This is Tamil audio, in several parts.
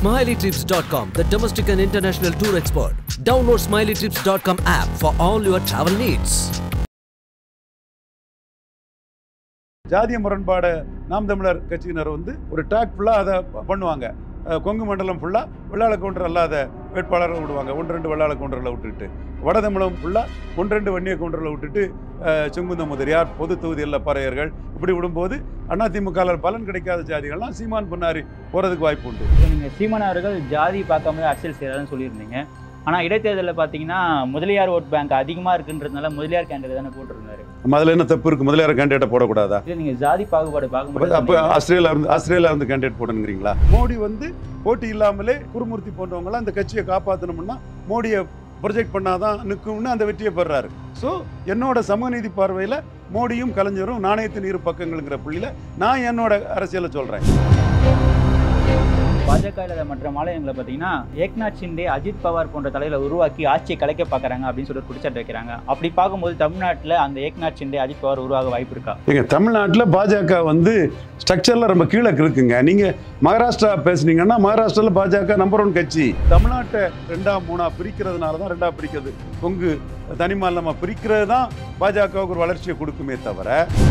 SmileyTrips.com, the domestic and international tour expert. Download SmileyTrips.com app for all your travel needs. ஜாதிய முரண்பாடை நாம் தமிழர் கட்சியினர் வந்து ஒரு டாக் ஃபுல்லாக அதை ப- பண்ணுவாங்க அஹ் கொங்கு மண்டலம் ஃபுல்லாக வெள்ளாள கவுண்டர் அல்லாத வேட்பாளரை விடுவாங்க ஒன்று ரெண்டு வெள்ளாள கவுண்டரில் விட்டுட்டு வட தமிழகம் ஃபுல்லாக ஒன்று ரெண்டு வன்னிய கவுண்டரில் விட்டுட்டு அஹ் செங்குந்த முதலியார் பொது தொகுதியில் பறையர்கள் இப்படி விடும்போது அதிமுகவில் பலன் கிடைக்காத ஜாதிகள்லாம் சீமான் பொன்னாரி போகிறதுக்கு வாய்ப்பு உண்டு இப்போ நீங்கள் சீமான் அவர்கள் ஜாதி பார்க்காம தான் அரசியல் செய்கிறாருன்னு சொல்லியிருந்தீங்க ஆனால் இடைத்தேர்தலில் பார்த்தீங்கன்னா முதலியார் ஓட் பேங்க் அதிகமாக இருக்குன்றதுனால முதலியார் கேண்டிடேட் தானே போட்டிருந்தாரு அதில் என்ன தப்பு இருக்குது முதலியார் கேண்டிடேட்டை போடக்கூடாதா இல்லை நீங்கள் ஜாதி பாகுபாடு அப்போ பார்க்கும்போது ஆஸ்திரேலியா இருந்து ஆஸ்திரேலியா இருந்து கேண்டிடேட் போடணுங்கிறீங்களா மோடி வந்து போட்டி இல்லாமலே குருமூர்த்தி போன்றவங்களாம் இந்த கட்சியை காப்பாற்றணும்னா மோடியை ப்ரொஜெக்ட் பண்ணாதான் நிற்கும்னு அந்த வெற்றியை பெறாரு ஸோ என்னோட சமநீதி பார்வையில் மோடியும் கலைஞரும் நாணயத்தின் இரு பக்கங்கள்ங்கிற புள்ளியில் நான் என்னோட அரசியலை சொல்கிறேன் பாஜக இல்லாத மற்ற மாநிலங்களை பார்த்தீங்கன்னா ஏக்நாத் ஷிண்டே அஜித் பவார் போன்ற தலைவரை உருவாக்கி ஆட்சியை கலைக்க பார்க்குறாங்க அப்படின்னு சொல்லிட்டு குடிச்சாட்டு வைக்கிறாங்க அப்படி பார்க்கும்போது தமிழ்நாட்டில் அந்த ஏக்நாத் ஷிண்டே அஜித் பவார் உருவாக வாய்ப்பு இருக்கா எங்க தமிழ்நாட்டில் பாஜக வந்து ஸ்ட்ரக்சரில் ரொம்ப கீழே இருக்குங்க நீங்கள் மகாராஷ்டிரா பேசுனீங்கன்னா மகாராஷ்டிராவில் பாஜக நம்பர் ஒன் கட்சி தமிழ்நாட்டை ரெண்டா மூணா பிரிக்கிறதுனால தான் ரெண்டா பிரிக்கிறது கொங்கு தனி மாநிலமா பிரிக்கிறது தான் பாஜகவுக்கு ஒரு வளர்ச்சியை கொடுக்குமே தவிர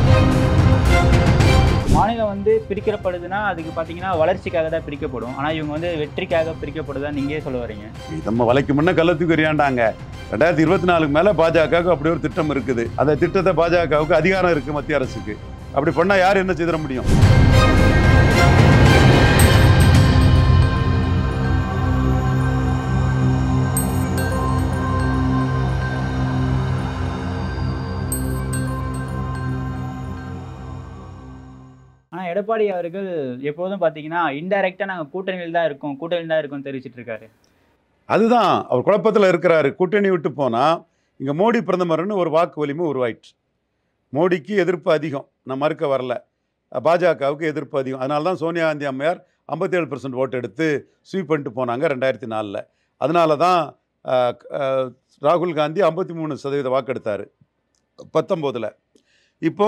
மாநிலம் வந்து பிரிக்கப்படுதுன்னா அதுக்கு பார்த்தீங்கன்னா வளர்ச்சிக்காக தான் பிரிக்கப்படும் ஆனால் இவங்க வந்து வெற்றிக்காக பிரிக்கப்படுதா நீங்களே சொல்ல வரீங்க நம்ம வலைக்கு முன்ன கள்ளத்துக்கு எறியாண்டாங்க ரெண்டாயிரத்தி இருபத்தி நாலுக்கு மேலே பாஜகவுக்கு அப்படி ஒரு திட்டம் இருக்குது அந்த திட்டத்தை பாஜகவுக்கு அதிகாரம் இருக்குது மத்திய அரசுக்கு அப்படி பண்ணால் யார் என்ன செய்திட முடியும் ஆனால் எடப்பாடி அவர்கள் எப்போதும் பார்த்தீங்கன்னா இன்டைரக்டாக நாங்கள் கூட்டணியில் தான் இருக்கோம் கூட்டணியில் தான் இருக்கோம் தெரிவிச்சிட்டு இருக்காரு அதுதான் அவர் குழப்பத்தில் இருக்கிறாரு கூட்டணி விட்டு போனால் இங்கே மோடி பிரதமர்னு ஒரு வாக்கு வலிமை உருவாயிற்று மோடிக்கு எதிர்ப்பு அதிகம் நான் மறுக்க வரல பாஜகவுக்கு எதிர்ப்பு அதிகம் அதனால தான் சோனியா காந்தி அம்மையார் ஐம்பத்தேழு பர்சன்ட் ஓட்டு எடுத்து ஸ்வீப் பண்ணிட்டு போனாங்க ரெண்டாயிரத்தி நாலில் அதனால தான் அஹ், அஹ், ராகுல் காந்தி ஐம்பத்தி மூணு சதவீத வாக்கு எடுத்தார் பத்தொம்போதில் இப்போ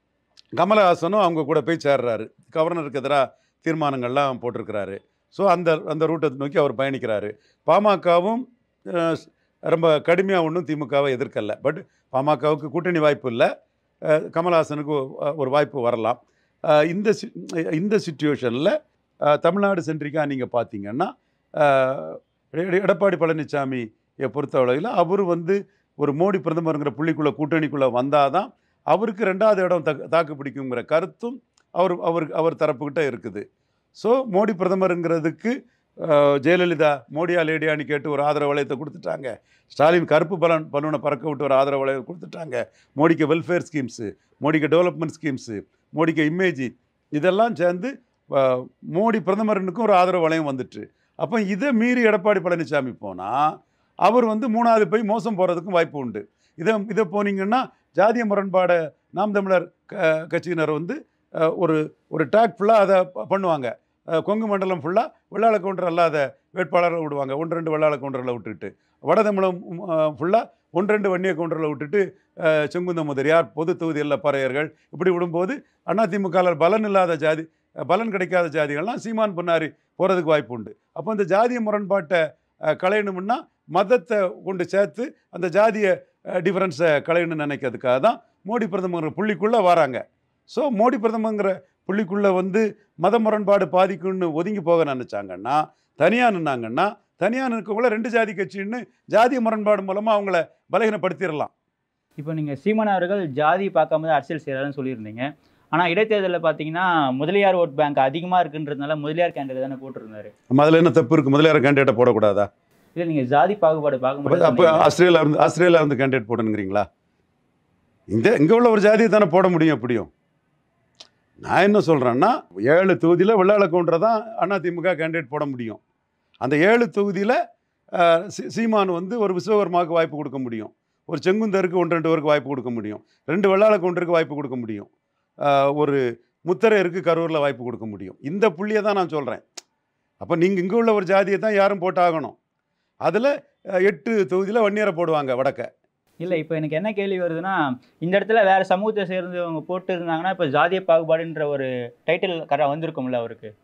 கமலஹாசனும் அவங்க கூட போய் சேர்றாரு கவர்னருக்கு எதிராக தீர்மானங்கள்லாம் போட்டிருக்கிறாரு ஸோ அந்த அந்த ரூட்டை நோக்கி அவர் பயணிக்கிறாரு பாமகவும் அஹ், ரொம்ப கடுமையாக ஒன்றும் திமுகவை எதிர்க்கல பட் பாமகவுக்கு கூட்டணி வாய்ப்பு இல்லை அஹ், கமலஹாசனுக்கு ஒ- ஒரு வாய்ப்பு வரலாம் அஹ், இந்த சி- இந்த சுச்சுவேஷனில் தமிழ்நாடு சென்ட்ரிக்காக நீங்கள் பார்த்தீங்கன்னா அஹ், எட- எடப்பாடி பழனிசாமியை பொறுத்தளவில் அவர் வந்து ஒரு மோடி பிரதமருங்கிற புள்ளிக்குள்ளே கூட்டணிக்குள்ளே வந்தால் தான் அவருக்கு ரெண்டாவது இடம் தக்கு தாக்கு பிடிக்குங்கிற கருத்தும் அவர் அவர் அவர் தரப்புக்கிட்ட இருக்குது ஸோ மோடி பிரதமருங்கிறதுக்கு அஹ், ஜெயலலிதா மோடியா லேடியான்னு கேட்டு ஒரு ஆதரவு வளையத்தை கொடுத்துட்டாங்க ஸ்டாலின் கருப்பு பலன் பலூனை பறக்க விட்டு ஒரு ஆதரவு வளையம் கொடுத்துட்டாங்க மோடிக்கு வெல்ஃபேர் ஸ்கீம்ஸு மோடிக்கு டெவலப்மெண்ட் ஸ்கீம்ஸு மோடிக்கு இமேஜ் இதெல்லாம் சேர்ந்து அஹ், மோடி பிரதமருனுக்கும் ஒரு ஆதரவு வளையம் வந்துட்டு அப்போ இதை மீறி எடப்பாடி பழனிசாமி போனால் அவர் வந்து மூணாவது போய் மோசம் போகிறதுக்கும் வாய்ப்பு உண்டு இதை இதை போனீங்கன்னா ஜாதிய முரண்பாடை நாம் தமிழர் க கட்சியினர் வந்து அஹ், ஒரு ஒரு டாக் ஃபுல்லாக அதை ப- பண்ணுவாங்க அஹ், கொங்கு மண்டலம் ஃபுல்லாக வெள்ளாள கவுண்டர் அல்லாத வேட்பாளரை விடுவாங்க ஒன்று ரெண்டு வெள்ளாள கவுண்டரில் விட்டுட்டு வட தமிழகம் ஃபுல்லாக ஒன்று ரெண்டு வன்னிய கவுண்டரில் விட்டுட்டு அஹ், செங்குந்த முதலியார் பொது தொகுதியில் பறையர்கள் இப்படி விடும்போது அதிமுகவில் பலன் இல்லாத ஜாதி அஹ், பலன் கிடைக்காத ஜாதிகள்லாம் சீமான் பொன்னாரி போகிறதுக்கு வாய்ப்பு உண்டு அப்போ இந்த ஜாதிய முரண்பாட்டை அஹ், களையணும்னா மதத்தை கொண்டு சேர்த்து அந்த ஜாதிய டிஃபரன்ஸை களையணும்னு நினைக்கிறதுக்காக தான் மோடி பிரதமர் புள்ளிக்குள்ளே வராங்க ஸோ மோடி பிரதமங்கிற புள்ளிக்குள்ளே வந்து மத முரண்பாடு பாதிக்கும்னு ஒதுங்கி போக நினச்சாங்கன்னா தனியாக நின்னாங்கன்னா தனியாக நிற்கக்குள்ள ரெண்டு ஜாதி கட்சின்னு ஜாதிய முரண்பாடு மூலமாக அவங்கள பலகீனப்படுத்திடலாம் இப்போ நீங்கள் சீமான் அவர்கள் ஜாதி பார்க்காம தான் அரசியல் செய்கிறாருன்னு சொல்லியிருந்தீங்க ஆனால் இடைத்தேர்தலில் பார்த்தீங்கன்னா முதலியார் ஓட் பேங்க் அதிகமாக இருக்குன்றதுனால முதலியார் கேண்டிடேட் தானே போட்டிருந்தாரு நம்ம அதில் என்ன தப்பு இருக்குது முதலியார் கேண்டிடேட்டை போடக்கூடாதா இல்லை நீங்கள் ஜாதி பாகுபாடு அப்போ பார்க்கும்போது அப்போ ஆஸ்திரேலியா இருந்து ஆஸ்திரேலியா இருந்து கேண்டிடேட் போடணுங்கிறீங்களா இந்த இங்கே உள்ள ஒரு ஜாதியை தானே போட முடியும் எப்படியும் நான் என்ன சொல்கிறேன்னா ஏழு தொகுதியில் வெள்ளாள கவுண்டரை தான் அதிமுக கேண்டிடேட் போட முடியும் அந்த ஏழு தொகுதியில் சீமான் வந்து ஒரு விஸ்வகர்மாவுக்கு வாய்ப்பு கொடுக்க முடியும் ஒரு செங்குந்தருக்கு ஒன்று ரெண்டு பேருக்கு வாய்ப்பு கொடுக்க முடியும் ரெண்டு வெள்ளாள கவுண்டருக்கு வாய்ப்பு கொடுக்க முடியும் அஹ், ஒரு முத்தரையருக்கு கரூரில் வாய்ப்பு கொடுக்க முடியும் இந்த புள்ளியை தான் நான் சொல்கிறேன் அப்போ நீங்கள் இங்கே உள்ள ஒரு ஜாதியை தான் யாரும் போட்டாகணும் அதில் எட்டு தொகுதியில் வன்னியரை போடுவாங்க வடக்க இல்லை இப்போ எனக்கு என்ன கேள்வி வருதுன்னா இந்த இடத்துல வேற சமூகத்தை சேர்ந்தவங்க போட்டு இருந்தாங்கன்னா இப்போ ஜாதிய பாகுபாடுன்ற ஒரு டைட்டில் கரெக்டாக வந்திருக்கும்ல அவருக்கு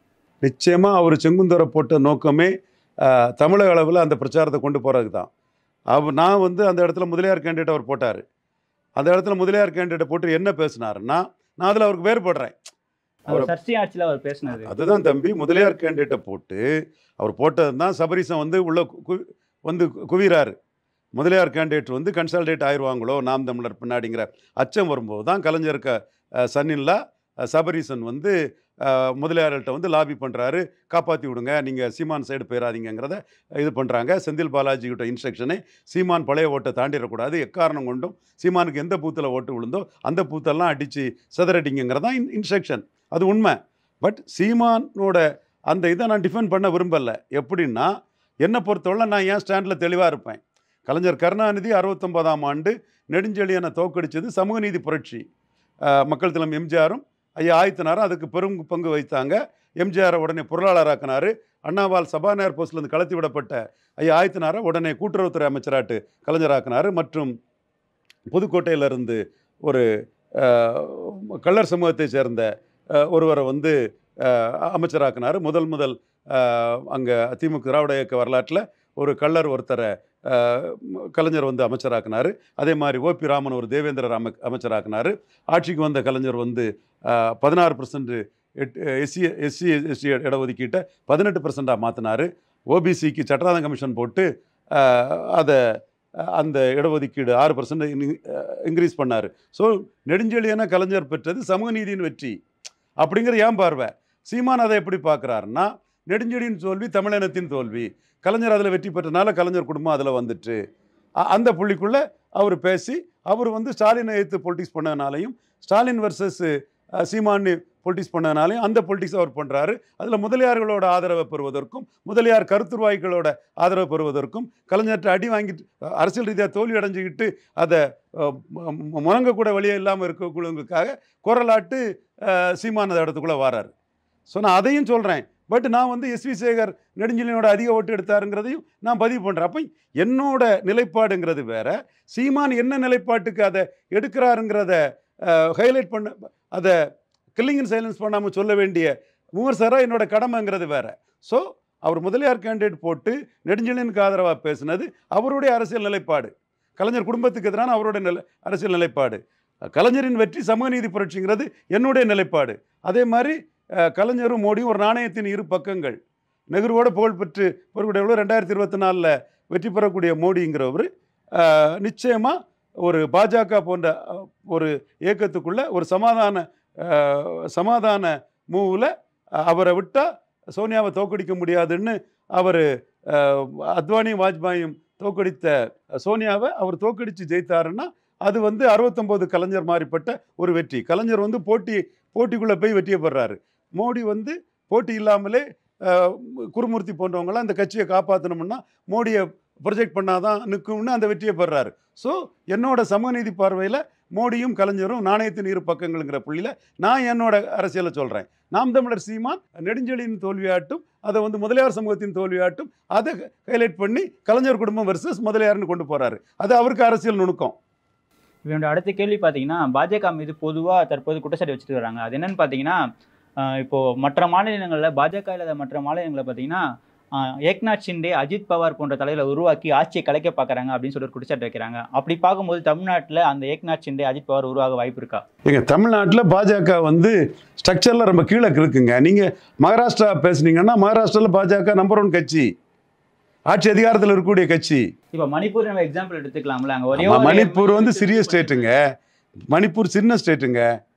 நிச்சயமாக அவர் செங்குந்தரை போட்ட நோக்கமே ஆஹ், தமிழக அளவில் அந்த பிரச்சாரத்தை கொண்டு போகிறதுக்கு தான் அவர் நான் வந்து அந்த இடத்துல முதலியார் கேண்டிடேட் அவர் போட்டார் அந்த இடத்துல முதலியார் கேண்டிடேட் போட்டு என்ன பேசினாருன்னா நான் அதில் அவருக்கு வேறுபடுறேன் அவர் சர்ச்சை ஆட்சியில் அவர் பேசினது அதுதான் தம்பி முதலியார் கேண்டிடேட்டை போட்டு அவர் போட்டது தான் சபரிசம் வந்து உள்ள கு- வந்து கு- குவிறாரு முதலியார் கேண்டிடேட் வந்து கன்சால்டேட் ஆயிடுவாங்களோ நாம் தமிழர் பின்னாடிங்கிற அச்சம் வரும்போது தான் கலைஞர் க சன்னில்லா சபரீசன் வந்து அஹ், முதலியார்கிட்ட வந்து லாபி பண்ணுறாரு காப்பாற்றி விடுங்க நீங்கள் சீமான் சைடு போயிடாதீங்கிறத இது பண்ணுறாங்க செந்தில் பாலாஜி கிட்ட இன்ஸ்ட்ரக்ஷனே சீமான் பழைய ஓட்டை தாண்டிடக்கூடாது எக்காரணம் கொண்டும் சீமானுக்கு எந்த பூத்தில் ஓட்டு விழுந்தோ அந்த பூத்தெல்லாம் அடித்து சிதறடிங்கிறதான் இன் இன்ஸ்ட்ரக்ஷன் அது உண்மை பட் சீமானோட அந்த இதை நான் டிஃபெண்ட் பண்ண விரும்பலை எப்படின்னா என்னை பொறுத்தவரை நான் ஏன் ஸ்டாண்டில் தெளிவாக இருப்பேன் கலைஞர் கருணாநிதி அறுபத்தொன்பதாம் ஆண்டு நெடுஞ்செழியனை தோக்கடிச்சது சமூக நீதி புரட்சி அஹ், மக்கள் திலம் எம்ஜிஆரும் ஐயா ஆயத்தினாரும் அதுக்கு பெரும் பங்கு வைத்தாங்க எம்ஜிஆரை உடனே பொருளாளராக்கினாரு அண்ணாவால் சபாநாயகர் போஸ்ட்லேருந்து கலத்தி விடப்பட்ட ஐயா ஆயத்தினாரை உடனே கூட்டுறவுத்துறை அமைச்சராட்டு கலைஞராக்கினார் மற்றும் புதுக்கோட்டையிலிருந்து ஒரு அஹ், கள்ளர் சமூகத்தை சேர்ந்த அஹ், ஒருவரை வந்து அஹ், அமைச்சராக்கினார் முதல் முதல் அங்கே திமுக திராவிட இயக்க வரலாற்றில் ஒரு கள்ளர் ஒருத்தரை அஹ், கலைஞர் வந்து அமைச்சராக்கினார் அதே மாதிரி ஓபி ராமன் ஒரு தேவேந்திரர் அமை அமைச்சராக்கினார் ஆட்சிக்கு வந்த கலைஞர் வந்து பதினாறு பர்சன்ட் எஸ்சி எஸ்சி எஸ்சி இடஒதுக்கீட்டை பதினெட்டு பர்சண்டாக மாற்றினார் ஓபிசிக்கு சட்டநாத கமிஷன் போட்டு அஹ், அதை அஹ், அந்த இடஒதுக்கீடு ஆறு பர்சன்ட் இன்க்ரீஸ் பண்ணார் ஸோ நெடுஞ்செழியன கலைஞர் பெற்றது சமூக நீதியின் வெற்றி அப்படிங்கிற ஏன் பார்வை சீமான் அதை எப்படி பார்க்குறாருன்னா நெடுஞ்செழியின் தோல்வி தமிழினத்தின் தோல்வி கலைஞர் அதில் வெற்றி பெற்றனால கலைஞர் குடும்பம் அதில் வந்துட்டு அ- அந்த புள்ளிக்குள்ளே அவர் பேசி அவர் வந்து ஸ்டாலினை எதிர்த்து பொலிட்டிக்ஸ் பண்ணதுனாலையும் ஸ்டாலின் வர்சஸ் சீமானி பொலிட்டிக்ஸ் பண்ணதுனாலையும் அந்த பொலிட்டிக்ஸ் அவர் பண்ணுறாரு அதில் முதலியார்களோட ஆதரவை பெறுவதற்கும் முதலியார் கருத்துருவாய்களோட ஆதரவு பெறுவதற்கும் கலைஞர்கிட்ட அடி வாங்கிட்டு அஹ், அரசியல் ரீதியாக தோல்வி அடைஞ்சிக்கிட்டு அதை அஹ், மு- மு- முழங்கக்கூட வழியே இல்லாமல் இருக்கக்கூடியவங்களுக்காக குரலாட்டு அஹ், சீமான் அந்த இடத்துக்குள்ளே வராரு ஸோ நான் அதையும் சொல்கிறேன் பட் நான் வந்து எஸ்வி சேகர் நெடுஞ்செழியனோட அதிக ஓட்டு எடுத்தாருங்கிறதையும் நான் பதிவு பண்ணுறேன் அப்போ என்னோட நிலைப்பாடுங்கிறது வேற சீமான் என்ன நிலைப்பாட்டுக்கு அதை எடுக்கிறாருங்கிறத ஹைலைட் பண்ண அதை கில்லிங் அண்ட் சைலன்ஸ் பண்ணாமல் சொல்ல வேண்டிய விமர்சராக என்னோட கடமைங்கிறது வேற ஸோ அவர் முதலியார் கேண்டிடேட் போட்டு நெடுஞ்செழியனுக்கு ஆதரவாக பேசினது அவருடைய அரசியல் நிலைப்பாடு கலைஞர் குடும்பத்துக்கு எதிரான அவருடைய நிலை அரசியல் நிலைப்பாடு கலைஞரின் வெற்றி சமூக நீதி புரட்சிங்கிறது என்னுடைய நிலைப்பாடு அதே மாதிரி அஹ், கலைஞரும் மோடியும் ஒரு நாணயத்தின் இரு பக்கங்கள் நெஹ்ருவோட புகழ்பெற்று பொறுப்புடையவர்கள் ரெண்டாயிரத்தி இருபத்தி நாலில் வெற்றி பெறக்கூடிய மோடிங்கிறவர் நிச்சயமாக ஒரு பாஜக போன்ற அஹ், ஒரு இயக்கத்துக்குள்ள ஒரு சமாதான அஹ், சமாதான மூவில் அவரை விட்டால் சோனியாவை தோக்கடிக்க முடியாதுன்னு அவர் அத்வானியும் வாஜ்பாயும் தோக்கடித்த சோனியாவை அவர் தோக்கடித்து ஜெயித்தாருன்னா அது வந்து அறுபத்தொம்போது கலைஞர் மாறிப்பட்ட ஒரு வெற்றி கலைஞர் வந்து போட்டி போட்டிக்குள்ளே போய் வெற்றியை பெறாரு மோடி வந்து போட்டி இல்லாமலே அஹ், குருமூர்த்தி போன்றவங்களாம் அந்த கட்சியை காப்பாற்றணும்னா மோடியை ப்ரொஜெக்ட் பண்ணாதான் நிற்கும்னு அந்த வெற்றியை பெறாரு ஸோ என்னோட சமூக நீதி பார்வையில் மோடியும் கலைஞரும் நாணயத்தின் இரு பக்கங்கள்ங்கிற புள்ளியில் நான் என்னோட அரசியலை சொல்கிறேன் நாம் தமிழர் சீமான் நெடுஞ்செழியின் தோல்வியாட்டும் அதை வந்து முதலியார் சமூகத்தின் தோல்வியாட்டும் அதை ஹைலைட் பண்ணி கலைஞர் குடும்பம் வர்சஸ் முதலியார்னு கொண்டு போகிறாரு அது அவருக்கு அரசியல் நுணுக்கம் இவனோட அடுத்த கேள்வி பார்த்தீங்கன்னா பாஜக மீது பொதுவாக தற்போது குற்றச்சாட்டு வச்சுட்டு வராங்க அது என்னன்னு பார்த்தீங்கன்னா ஆஹ் இப்போ மற்ற மாநிலங்களில் பாஜக இல்லாத மற்ற மாநிலங்களில் பார்த்தீங்கன்னா ஆஹ் ஏக்நாத் ஷிண்டே அஜித் பவார் போன்ற தலைவரை உருவாக்கி ஆட்சியை கலைக்க பார்க்குறாங்க அப்படின்னு சொல்லி ஒரு குற்றச்சாட்டு வைக்கிறாங்க அப்படி பார்க்கும்போது தமிழ்நாட்டில் அந்த ஏக்நாத் ஷிண்டே அஜித் பவார் உருவாக வாய்ப்பு இருக்கா எங்க தமிழ்நாட்டில் பாஜக வந்து ஸ்ட்ரக்சரில் ரொம்ப கீழே இருக்குங்க நீங்கள் மகாராஷ்டிரா பேசுனீங்கன்னா மகாராஷ்டிராவில் பாஜக நம்பர் ஒன் கட்சி ஆட்சி அதிகாரத்தில் இருக்கக்கூடிய கட்சி இப்போ மணிப்பூர் நம்ம எக்ஸாம்பிள் எடுத்துக்கலாம்ல அங்கே ஒரே ஆமா, ஒரு மணிப்பூர் வந்து சிறிய ஸ்டேட்டுங்க மணிப்பூர் சின்ன ஸ்டேட்டுங்க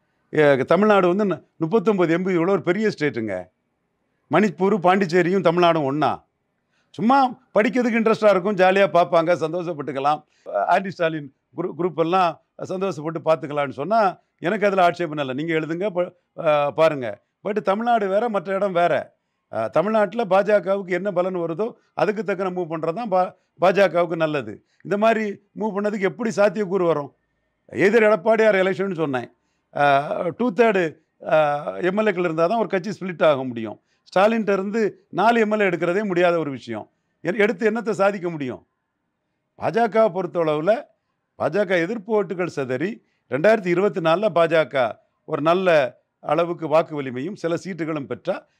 ஏ, தமிழ்நாடு வந்து ந- முப்பத்தொன்பது எம்பி இவ்வளோ ஒரு பெரிய ஸ்டேட்டுங்க மணிப்பூர் பாண்டிச்சேரியும் தமிழ்நாடும் ஒன்றா சும்மா படிக்கிறதுக்கு இன்ட்ரெஸ்டாக இருக்கும் ஜாலியாக பார்ப்பாங்க சந்தோஷப்பட்டுக்கலாம் ஆன்டி ஸ்டாலின் குரூ குரூப் எல்லாம் சந்தோஷப்பட்டு பார்த்துக்கலான்னு சொன்னால் எனக்கு அதில் ஆட்சேபம் இல்லை நீங்கள் எழுதுங்க ப- அஹ், பாருங்க பட் தமிழ்நாடு வேற மற்ற இடம் வேற அஹ், தமிழ்நாட்டில் பாஜகவுக்கு என்ன பலன் வருதோ அதுக்கு தக்கன மூவ் பண்ணுறது தான் பா பாஜகவுக்கு நல்லது இந்த மாதிரி மூவ் பண்ணதுக்கு எப்படி சாத்தியக்கூறு வரும் எதிர் எடப்பாடியார் எலெக்ஷன் சொன்னேன் டூ தேர்டு எம்எல்ஏக்கள் இருந்தால் தான் ஒரு கட்சி ஸ்பிளிட் ஆக முடியும் ஸ்டாலின்ட்ட இருந்து நாலு எம்எல்ஏ எடுக்கிறதே முடியாத ஒரு விஷயம் எ- எடுத்து என்னத்தை சாதிக்க முடியும் பாஜக பொறுத்தளவில் பாஜக எதிர்ப்பு ஓட்டுகள் சிதறி ரெண்டாயிரத்தி இருபத்தி நாலில் பாஜக ஒரு நல்ல அளவுக்கு வாக்கு வலிமையும் சில சீட்டுகளும் பெற்றா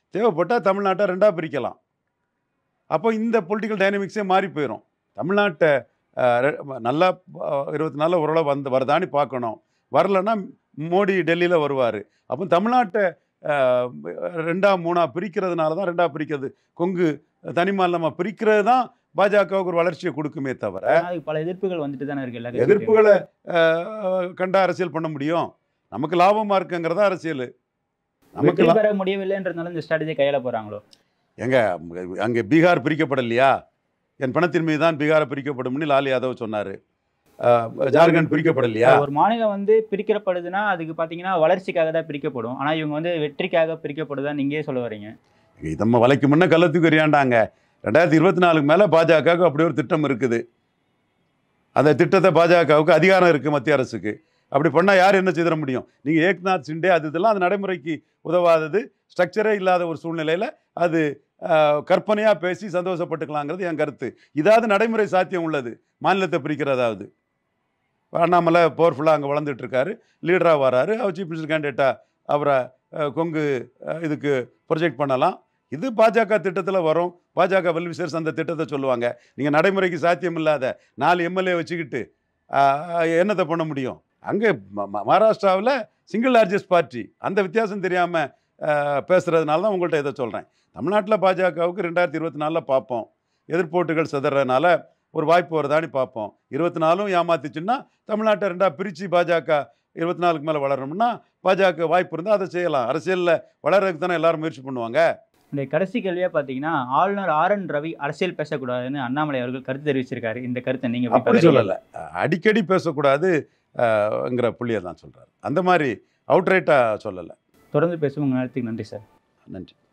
தேவைப்பட்டால் தமிழ்நாட்டை ரெண்டாக பிரிக்கலாம் அப்போ இந்த பொலிட்டிக்கல் டைனமிக்ஸே மாறி போயிடும் தமிழ்நாட்டை அஹ், ரெ- நல்லா அஹ், இருபத்தி நாலில் ஓரளவு வந்து வருதான்னு பார்க்கணும் வரலன்னா மோடி டெல்லியில் வருவார் அப்போ தமிழ்நாட்டை அஹ், ரெண்டா மூணா பிரிக்கிறதுனால தான் ரெண்டா பிரிக்கிறது கொங்கு தனி மாநிலமாக பிரிக்கிறது தான் பாஜகவுக்கு ஒரு வளர்ச்சியை கொடுக்குமே தவிர ஆனா அதுக்கு பல எதிர்ப்புகள் வந்துட்டு தானே இருக்கு எல்லா கட்சிகள்லயும். எதிர்ப்புகளை அஹ், கண்ட அரசியல் பண்ண முடியும் நமக்கு லாபமாக இருக்குங்கிறதா அரசியல் நமக்கு வெற்றி லா- பெற முடியவில்லைன்றதுனால இந்த ஸ்ட்ராட்டஜியை கையாள போறாங்களோ எங்க அங்கே பீகார் பிரிக்கப்படலையா என் பணத்தின் மீது தான் பீகாரை பிரிக்கப்படும்னு லாலு யாதவ் சொன்னார் ஜார்க்கண்ட் பிரிக்கப்படலையா ஒரு மாநிலம் வந்து பிரிக்கப்படுதுன்னா அதுக்கு பாத்தீங்கன்னா வளர்ச்சிக்காக தான் பிரிக்கப்படும் ஆனா இவங்க வந்து வெற்றிக்காக பிரிக்கப்படுதா நீங்களே சொல்ல வரீங்க நம்ம வலைக்கு முன்ன கள்ளத்துக்கு எறியாண்டாங்க ரெண்டாயிரத்தி இருபத்தி நாலுக்கு மேலே பாஜகவுக்கு அப்படி ஒரு திட்டம் இருக்குது அந்த திட்டத்தை பாஜகவுக்கு அதிகாரம் இருக்குது மத்திய அரசுக்கு அப்படி பண்ணால் யார் என்ன செய்திட முடியும் நீங்கள் ஏக்நாத் சிண்டே அது இதெல்லாம் அது நடைமுறைக்கு உதவாதது ஸ்ட்ரக்சரே இல்லாத ஒரு சூழ்நிலையில் அது கற்பனையாக பேசி சந்தோஷப்பட்டுக்கலாங்கிறது என் கருத்து இதாவது நடைமுறை சாத்தியம் உள்ளது மாநிலத்தை பிரிக்கிறதாவது அண்ணாமலை பவர்ஃபுல்லாக அங்கே வளர்ந்துட்டு இருக்காரு லீடராக வராரு அவர் சீஃப் மினிஸ்டர் கேண்டிடேட்டாக அவரை அஹ், கொங்கு அஹ், இதுக்கு ப்ரொஜெக்ட் பண்ணலாம் இது பாஜக திட்டத்தில் வரும் பாஜக வெல்விசர்ஸ் அந்த திட்டத்தை சொல்லுவாங்க நீங்கள் நடைமுறைக்கு சாத்தியம் இல்லாத நாலு எம்எல்ஏ வச்சுக்கிட்டு ஆஹ், என்னத்தை பண்ண முடியும் அங்கே மகாராஷ்டிராவில் சிங்கிள் லார்ஜஸ்ட் பார்ட்டி அந்த வித்தியாசம் தெரியாமல் பேசுகிறதுனால தான் உங்கள்கிட்ட இதை சொல்கிறேன் தமிழ்நாட்டில் பாஜகவுக்கு ரெண்டாயிரத்தி இருபத்தி நாலில் பார்ப்போம் எதிர்ப்போட்டுகள் சிதறதுனால ஒரு வாய்ப்பு வருதான்னு பார்ப்போம் இருபத்தி நாலும் ஏமாத்துச்சுன்னா தமிழ்நாட்டை ரெண்டாக பிரித்து பாஜக இருபத்தி நாலுக்கு மேலே வளரணும்னா பாஜக வாய்ப்பு இருந்தால் அதை செய்யலாம் அரசியலில் வளர்றதுக்கு தானே எல்லாரும் முயற்சி பண்ணுவாங்க இந்த கடைசி கேள்வியா பாத்தீங்கன்னா ஆளுநர் ஆர் என் ரவி அரசியல் பேசக்கூடாதுன்னு அண்ணாமலை அவர்கள் கருத்து தெரிவிச்சிருக்காரு இந்த கருத்தை நீங்க எப்படி அப்படி பார்க்கறீங்க? சொல்லலை அடிக்கடி பேசக்கூடாது ங்கிற புள்ளியை தான் சொல்கிறார் அந்த மாதிரி அவுட்ரைட்டாக சொல்லலை தொடர்ந்து பேசும் உங்க நேரத்துக்கு நன்றி சார் நன்றி